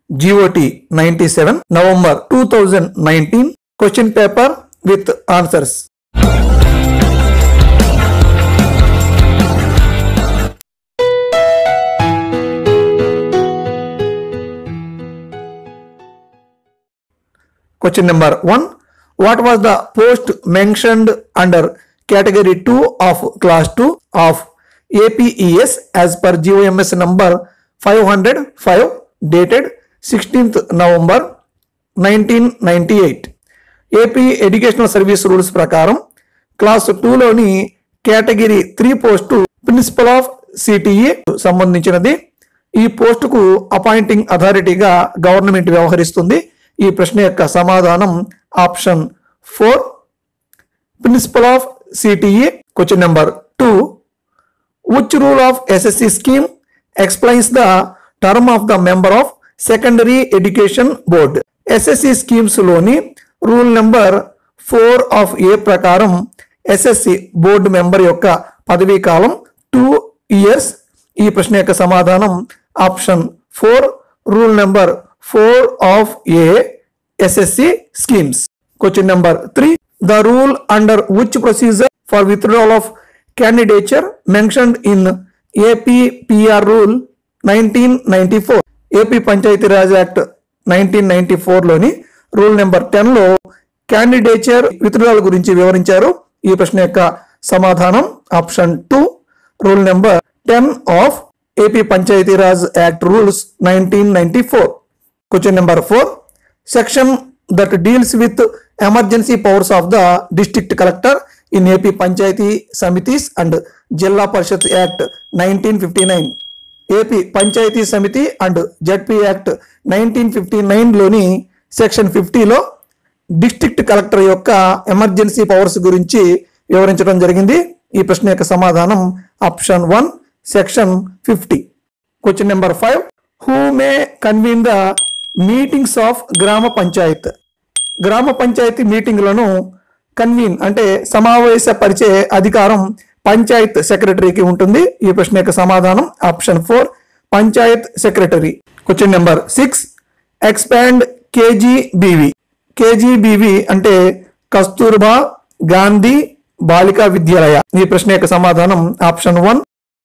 GOT 97 November 2019 question paper with answers. Question number 1. What was the post mentioned under category 2 of class 2 of APES as per GOMS number 505 dated 16th November 1998. AP educational service rules ప్రకారం class టూలోని category three post principal of CTE సంబంధించినది ఈ పోస్టుకు appointing అథారిటీగా government వ్యవహరిస్తుంది ఈ ప్రశ్న యొక్క సమాధానం option four principal of CTE question number two which rule of SSC scheme explains the term of the member of secondary education board SSC schemes లోని rule number four of A ప్రకారం SSC board member యొక్క పదవీ కాలం two years ఈ ప్రశ్న యొక్క సమాధానం option four rule number four of a SSC schemes question number three the rule under which procedure for withdrawal of candidature mentioned in APPR rule 1994 AP Panchayati Raj act nineteen ninety లోని rule number ten లో candidature withdrawal గురించి వివరించారు ఈ ప్రశ్న యొక్క సమాధానం option two rule number ten of AP Panchayati Raj act rules nineteen ninety four question number four section that deals with emergency powers of the district collector in AP Panchayat Samitis and Zilla Parishad act nineteen fifty nine AP Panchayat Samiti and ZP act nineteen fifty నైన్లోని section ఫిఫ్టీలో district collector యొక్క emergency powers గురించి వివరించడం జరిగింది ఈ ప్రశ్న యొక్క సమాధానం option one section fifty question number five who may convene the meetings of gram panchayat గ్రామ పంచాయతీ మీటింగ్లను కన్వీన్ అంటే సమావేశపరిచే అధికారం పంచాయత్ సెక్రటరీకి ఉంటుంది ఈ ప్రశ్న యొక్క సమాధానం option four panchayat secretary question number six expand KGBV KGBV అంటే కస్తూర్బా గాంధీ బాలికా విద్యాలయ ఈ ప్రశ్న యొక్క సమాధానం option one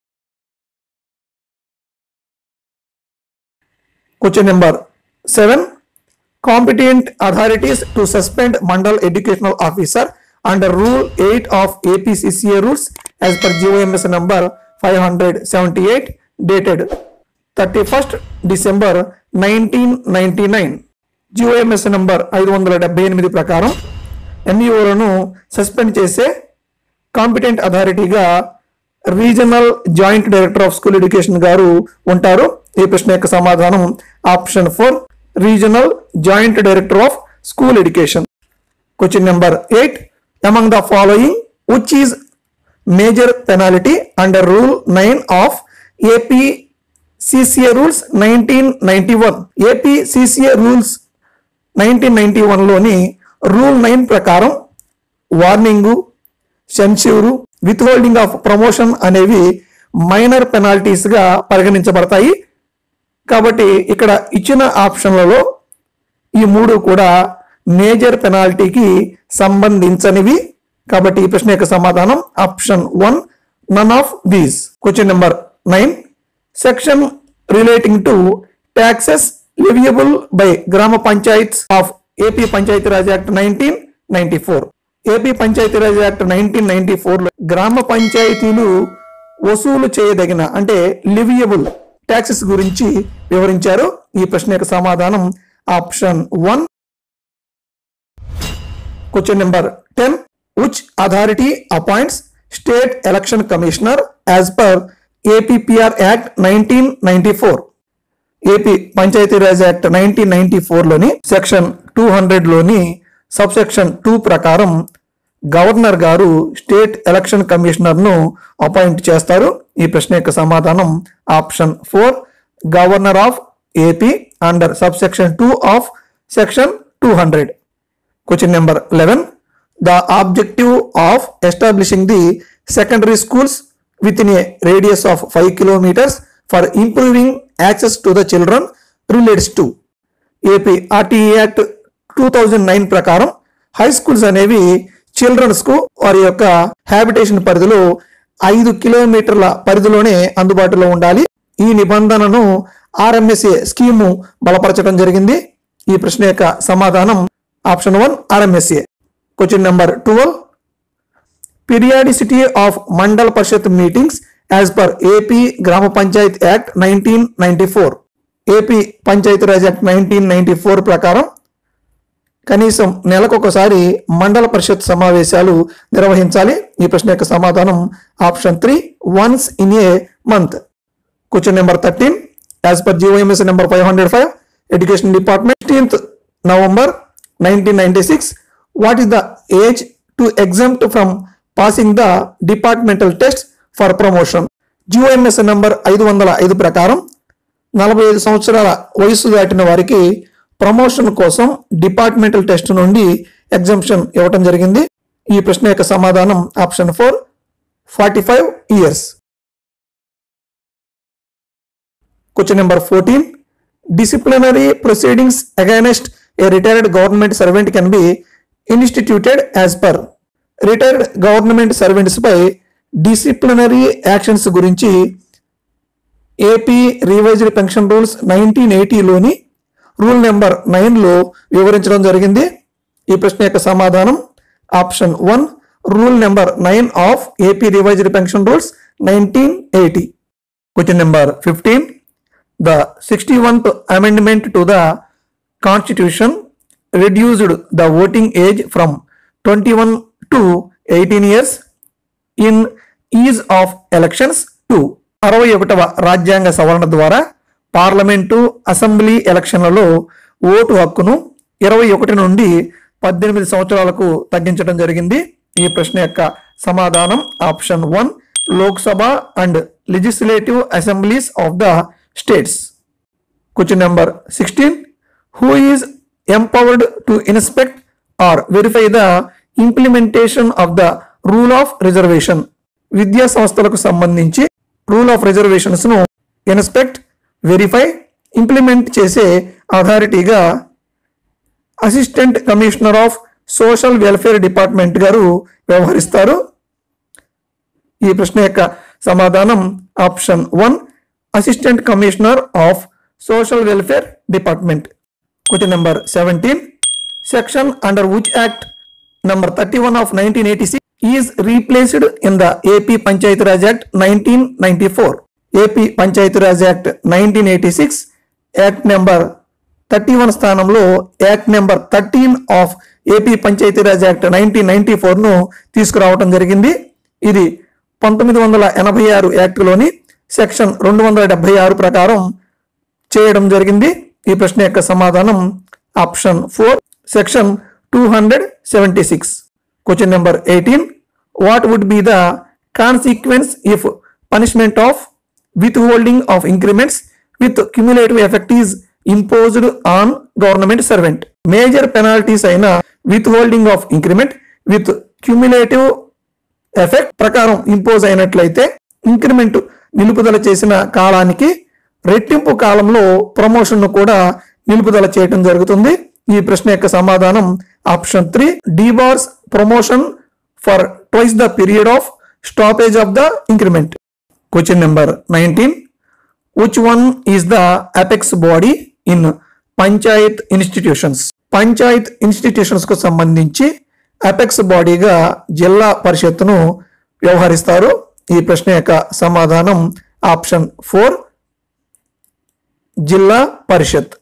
question number seven competent authorities to suspend mandal educational officer under rule 8 of APCCA rules as per GOMS number 578 dated 31st December 1999 GOMS number ఐదు వందల డెబ్బై ఎనిమిది ప్రకారం ఎంఈఓలను సస్పెండ్ చేసే కాంపిటెంట్ అథారిటీగా regional joint director of school education గారు ఉంటారు ఈ ప్రశ్న యొక్క సమాధానం option four regional joint director of school education question number eight among the following which is major penalty under rule nine of AP CCA rules nineteen ninety one AP CCA rules nineteen ninety వన్లోని rule nine ప్రకారం warning censure withholding of promotion అనేవి minor పెనాల్టీస్గా పరిగణించబడతాయి కాబట్టి ఇక్కడ ఇచ్చిన ఆప్షన్లలో ఈ మూడు కూడా మేజర్ పెనాల్టీకి సంబంధించనివి కాబట్టి ఈ ప్రశ్న యొక్క సమాధానం option one none of these question number nine section relating to taxes leviable by gram panchayats of AP Panchayati Raj act nineteen ninety four AP Panchayati Raj act nineteen ninety ఫోర్లో గ్రామ పంచాయతీలు వసూలు చేయదగిన అంటే లివియబుల్ ట్యాక్సెస్ గురించి వివరించారు ఈ ప్రశ్న యొక్క సమాధానం option one question number ten which authority appoints state election commissioner as per APPR act nineteen ninety four AP Panchayati Raj act nineteen ninety ఫోర్లోని సెక్షన్ టూ హండ్రెడ్లోని సబ్ సెక్షన్ టూ ప్రకారం గవర్నర్ గారు స్టేట్ ఎలక్షన్ కమిషనర్ను అపాయింట్ చేస్తారు ఈ ప్రశ్న యొక్క సమాధానం option four governor of AP under sub section two of section two hundred question number eleven the objective of establishing the secondary schools within a radius of 5 kilometers for improving access to the children relates to AP RTE act two thousand nine ప్రకారం high schools అనేవి childrens కు వారి యొక్క habitation పరిధిలో ఐదు కిలోమీటర్ల పరిధిలోనే అందుబాటులో ఉండాలి ఈ నిబంధనను ఆర్ఎంఎస్ఏ స్కీము బలపరచడం జరిగింది ఈ ప్రశ్న యొక్క సమాధానం option one RMSA question number twelve periodicity of Mandal Parishad meetings as per AP Gram Panchayat act nineteen ninety four AP Panchayati Raj act nineteen ninety four ప్రకారం కనీసం నెలకొకసారి మండల పరిషత్ సమావేశాలు నిర్వహించాలి ఈ ప్రశ్న యొక్క సమాధానం option three once in a month question number thirteen as per GOMS number five hundred five education department fifteenth November nineteen ninety six what is the age to exempt from passing the departmental test for promotion GOMS number ఐదు వందల ఐదు ప్రకారం నలభై ఐదు సంవత్సరాల వయసు దాటిన వారికి ప్రమోషన్ కోసం డిపార్ట్మెంటల్ టెస్ట్ నుండి ఎగ్జామ్షన్ ఇవ్వటం జరిగింది ఈ ప్రశ్న యొక్క సమాధానం option four forty five years question number fourteen disciplinary proceedings against a retired government servant can be instituted as per retired government servants పై డిసిప్లినరీ యాక్షన్స్ గురించి AP revised pension rules nineteen ఎయిటీలోని rule number నైన్లో వివరించడం జరిగింది ఈ ప్రశ్న యొక్క సమాధానం option one rule number nine of AP revised pension rules nineteen eighty question number fifteen the sixty వన్త్ amendment to the constitution reduced the voting age from 21 to 18 years in ease of elections to అరవై ఒకటవ రాజ్యాంగ సవరణ ద్వారా parliament assembly ఎలక్షన్లలో vote హక్కును ఇరవై ఒకటి నుండి పద్దెనిమిది సంవత్సరాలకు తగ్గించడం జరిగింది ఈ ప్రశ్న యొక్క సమాధానం option one Lok Sabha and legislative assemblies of the states question number sixteen who is empowered to inspect or verify the implementation of the rule of reservation విద్యా సంస్థలకు సంబంధించి రూల్ ఆఫ్ రిజర్వేషన్స్ ను ఇన్స్పెక్ట్ వెరిఫై ఇంప్లిమెంట్ చేసే అథారిటీగా assistant commissioner of social welfare department గారు వ్యవహరిస్తారు ఈ ప్రశ్న యొక్క సమాధానం option one assistant commissioner of social welfare department question number seventeen section under which act number thirty one of nineteen eighty six is replaced in the AP Panchayati Raj act nineteen ninety four AP Panchayati Raj act nineteen eighty six act number thirty one స్థానంలో act number thirteen of AP Panchayati Raj act nineteen ninety ను తీసుకురావడం జరిగింది ఇది పంతొమ్మిది వందల ఎనభై ఆరు యాక్ట్లోని section రెండు వందల డెబ్బై ఆరు ప్రకారం చేయడం జరిగింది ఈ ప్రశ్న యొక్క సమాధానం option four section two hundred seventy six question number eighteen what would be the consequence if punishment of withholding of increments with cumulative effect is imposed on government servant major penalties అయిన withholding of increment with cumulative effect ప్రకారం impose అయినట్లయితే increment నిలుపుదల చేసిన కాలానికి రెట్టింపు కాలంలో promotion ను కూడా నిలుపుదల చేయడం జరుగుతుంది ఈ ప్రశ్న యొక్క సమాధానం option three debars promotion for twice the period of stoppage of the increment question number nineteen which one is the apex body in panchayat institutions panchayat institutions కు సంబంధించి అపెక్స్ బాడీగా జిల్లా పరిషత్తును వ్యవహరిస్తారు ఈ ప్రశ్న యొక్క సమాధానం option four Zilla Parishad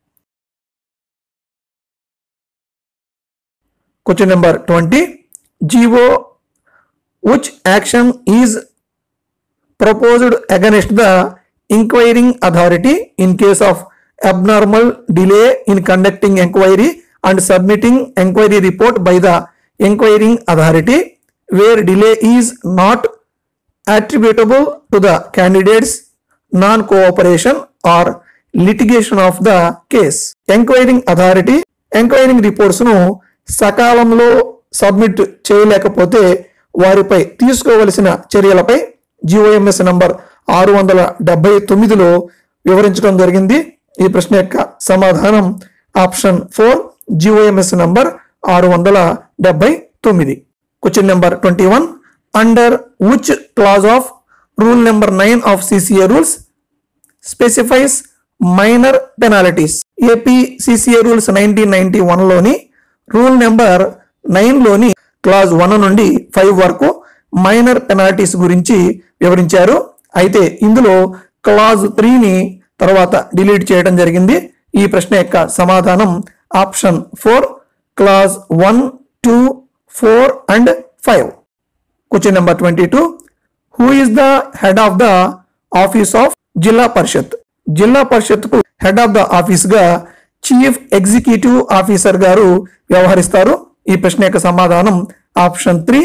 question number twenty GO which action is proposed against the inquiring authority in case of abnormal delay in conducting inquiry and submitting inquiry report by the inquiring authority where delay is not attributable to the candidate's non-cooperation or litigation of the case. Inquiring authority enquiring reports ను సకాలంలో submit చేయలేకపోతే వారిపై తీసుకోవలసిన చర్యలపై GOMS number ఆరు వందల డెబ్బై తొమ్మిదిలో వివరించడం జరిగింది ఈ ప్రశ్న యొక్క సమాధానం ఆప్షన్ ఫోర్ జిఓఎంఎస్ నంబర్ ఆరు వందల డెబ్బై తొమ్మిది question number twenty one under which clause of rule number nine of CCA rules specifies minor penalties AP CCA rules nineteen ninety వన్లోని రూల్ నెంబర్ నైన్లోని క్లాజ్ వన్ నుండి ఫైవ్ వరకు minor penalties గురించి వివరించారు అయితే ఇందులో క్లాజ్ త్రీని తర్వాత డిలీట్ చేయడం జరిగింది ఈ ప్రశ్న యొక్క సమాధానం option four clause one two four and five question number twenty two who is the head of the office of Zilla Parishad Zilla Parishad కు హెడ్ ఆఫ్ ద ఆఫీస్ గా చీఫ్ ఎగ్జిక్యూటివ్ ఆఫీసర్ గారు వ్యవహరిస్తారు ఈ ప్రశ్న యొక్క సమాధానం option three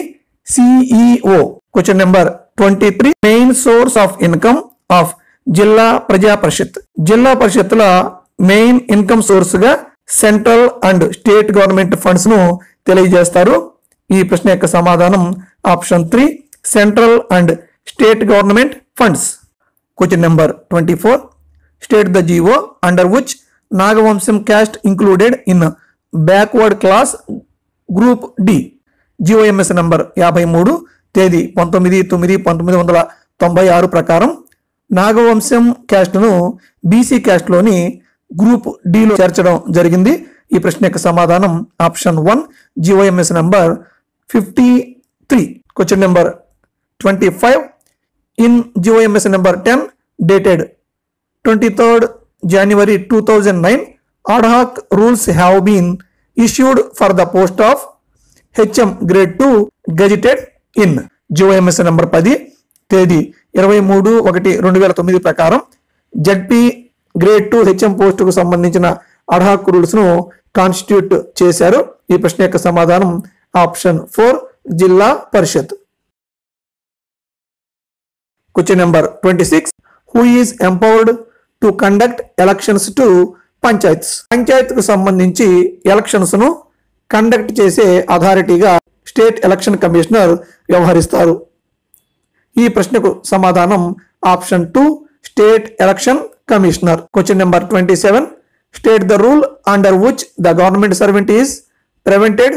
CEO question number twenty three main source of income of Zilla Praja Parishad Zilla పరిషత్తుల main income source గా central and state government funds ను తెలియజేస్తారు ఈ ప్రశ్న యొక్క సమాధానం option three central and state government funds question number twenty four state the GO under which Nagavamsam caste included in backward class group D GOMS number యాభై మూడు తేదీ పంతొమ్మిది తొమ్మిది పంతొమ్మిది వందల తొంభై ఆరు ప్రకారం నాగవంశం క్యాస్ట్ను బీసీ క్యాస్ట్లోని గ్రూప్ డిలో చేర్చడం జరిగింది ఈ ప్రశ్న యొక్క సమాధానం option one GOMS number fifty three question number twenty five in GOMS number ten dated 23rd January 2009, ad hoc rules have been issued for the post of HM grade 2 gazetted in GOMS number పది తేదీ ఇరవై మూడు ఒకటి రెండు వేల తొమ్మిది ప్రకారం ZP grade two HM పోస్టుకు సంబంధించిన అడ్హాక్ రూల్స్ ను కాన్స్టిట్యూట్ చేశారు ఈ ప్రశ్న యొక్క సమాధానం option four Zilla Parishad question number twenty six who is empowered to conduct elections to panchayats panchayat కు సంబంధించి ఎలక్షన్స్ ను కండక్ట్ చేసే అథారిటీగా స్టేట్ ఎలక్షన్ కమిషనర్ వ్యవహరిస్తారు ఈ ప్రశ్నకు సమాధానం option two state election commissioner question number twenty seven state the rule under which the government servant is prevented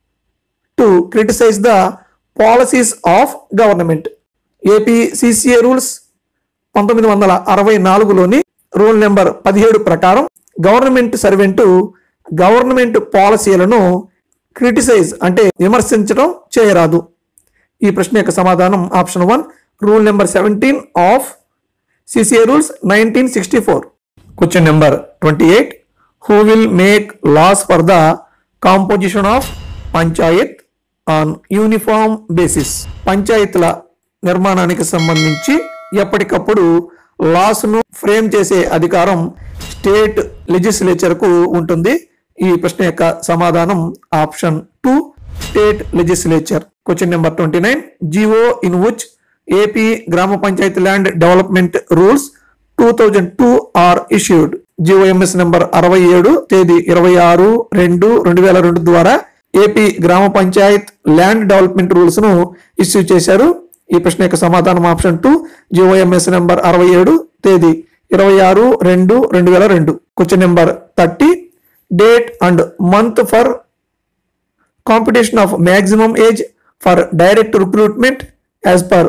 to criticise the policies of government AP CCA rules పంతొమ్మిది వందల అరవై నాలుగులోని rule number పదిహేడు ప్రకారం గవర్నమెంట్ సర్వెంట్ గవర్నమెంట్ పాలసీలను criticise అంటే విమర్శించడం చేయరాదు ఈ ప్రశ్న యొక్క సమాధానం option one rule number seventeen of CCA rules nineteen sixty four question number twenty eight who will make laws for the composition of panchayat on uniform basis పంచాయత్ల నిర్మాణానికి సంబంధించి ఎప్పటికప్పుడు లాస్ ను ఫ్రేమ్ చేసే అధికారం స్టేట్ లెజిస్లేచర్ కు ఉంటుంది ఈ ప్రశ్న యొక్క సమాధానం option two state legislature question number twenty nine GO in which AP Gram Panchayat land development rules two thousand two are issued GOMS number అరవై ఏడు తేదీ ఇరవై ఆరు రెండు రెండు వేల రెండు ద్వారా AP Gram Panchayat land development rules ను ఇష్యూ చేశారు ఈ ప్రశ్న యొక్క సమాధానం ఆప్షన్ టూ జిఓఎంఎస్ నెంబర్ అరవై ఏడు తేదీ ఇరవై ఆరు రెండు రెండు వేల రెండు question number thirty date and month for competition of maximum age for direct recruitment as per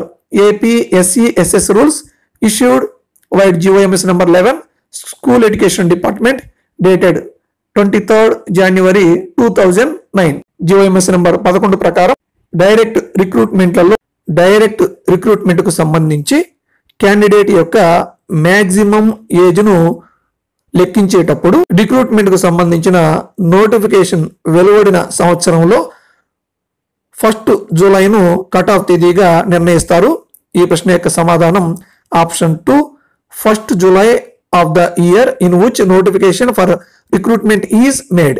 APSCSS rules issued by GOMS number 11 School Education Department dated 23rd January 2009 GOMS number పదకొండు ప్రకారం డైరెక్ట్ రిక్రూట్మెంట్లలో డైరెక్ట్ రిక్రూట్మెంట్ కు సంబంధించి candidate యొక్క maximum age ను లెక్కించేటప్పుడు recruitment కు సంబంధించిన notification వెలువడిన సంవత్సరంలో ఫస్ట్ జూలైను కట్ ఆఫ్ తేదీగా నిర్ణయిస్తారు ఈ ప్రశ్న యొక్క సమాధానం option two first July of the year in which notification for recruitment is made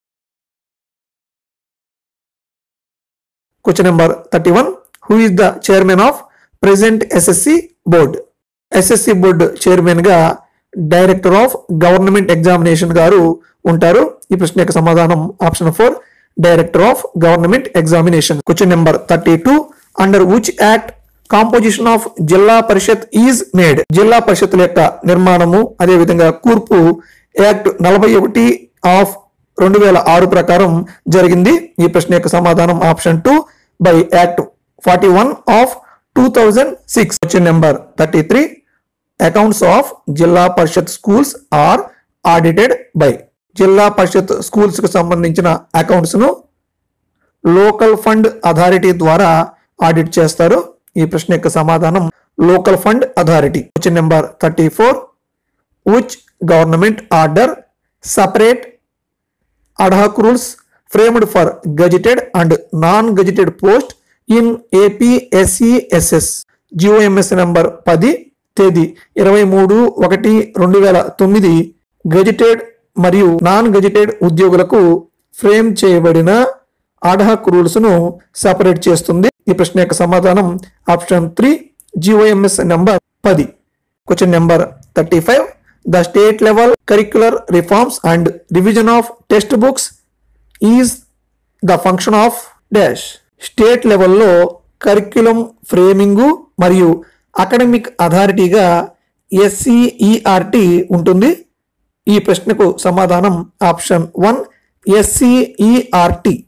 question number thirty one who is the chairman of present SSC board SSC board chairman గా director of government examination గారు ఉంటారు ఈ ప్రశ్న యొక్క సమాధానం option four director of government examination question number thirty two under which act composition of Zilla Parishad is made జిల్లా పరిషత్తుల యొక్క నిర్మాణము అదే విధంగా కూర్పు యాక్ట్ నలభై ఒకటి ఆఫ్ రెండు వేల ఆరు ప్రకారం జరిగింది ఈ ప్రశ్న యొక్క సమాధానం option two by act forty one of two thousand six question number thirty three accounts of Zilla Parishad schools are audited by Zilla Parishad schools కు సంబంధించిన అకౌంట్స్ ను లోకల్ ఫండ్ అథారిటీ ద్వారా ఆడిట్ చేస్తారు ఈ ప్రశ్న యొక్క సమాధానం local fund authority question number thirty four which government order separate ad hoc rules framed for gazetted and non gazetted post in APSESS GOMS number పది తేదీ ఇరవై మూడు ఒకటి రెండు వేల తొమ్మిది గజిటెడ్ మరియు నాన్ గజిటెడ్ ఉద్యోగులకు ఫ్రేమ్ చేయబడిన అడ్హాక్ రూల్స్ ను సెపరేట్ చేస్తుంది ఈ ప్రశ్న యొక్క సమాధానం ఆప్షన్ త్రీ జిఓఎంఎస్ నెంబర్ పది question number thirty five the state level curricular reforms and revision of text books is the function of dash state లెవెల్లో కరిక్యులం ఫ్రేమింగు మరియు అకాడమిక్ అథారిటీగా ఎస్సిఈఆర్టి ఉంటుంది ఈ ప్రశ్నకు సమాధానం ఆప్షన్ వన్ ఎస్సిఈఆర్టి